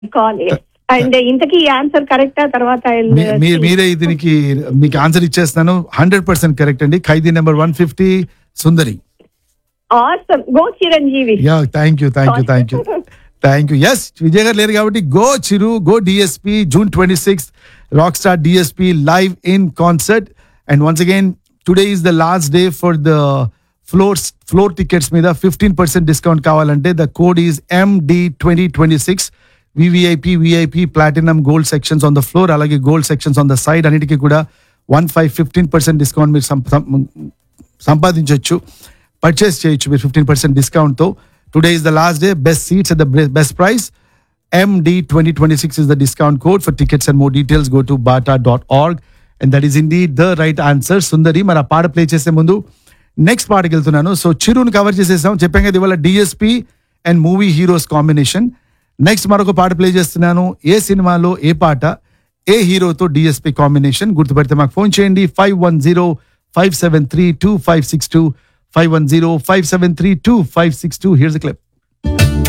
Call and ఇంతకీ answer కరెక్టా తర్వాత I'll, మీ- మీ- see. మీరే దీనికి మీకు ఆన్సర్ ఇచ్చేస్తాను హండ్రెడ్ పర్సెంట్ కరెక్ట్ అండి Khaidi number one fifty Sundari Awesome. Go Chiranjeevi yeah thank you thank you thank you thank you yes Vijay గారు లేరు కాబట్టి go Chiru go DSP June twenty six rock star DSP live in concert and once again today is the last day for the floors floor tickets మీద fifteen percent discount కావాలంటే the code is MD twenty twenty six VVIP VIP platinum gold sections on the floor అలాగే gold sections on the side అన్నిటికీ కూడా one five fifteen percent discount మీరు సం- సం- సంపాదించవచ్చు purchase చేయొచ్చు మీరు ఫిఫ్టీన్ పర్సెంట్ డిస్కౌంట్తో today is the last day best seats at the best price MD 2026 is the discount code for tickets and more details. Go to bata.org. And that is indeed the right answer. Sundari మరి ఆ పాట play చేసే ముందు next పాటకి వెళ్తున్నాను so చిరుని cover చేసేసాం చెప్పాం కదా ఇవాళ DSP and movie heroes combination next మరొక పాట ప్లే చేస్తున్నాను ఏ సినిమాలో ఏ పాట ఏ హీరోతో డిఎస్పి కాంబినేషన్ గుర్తుపెడితే మాకు ఫోన్ చేయండి five one zero five seven three two five six two five one zero five seven three two five six two here's clip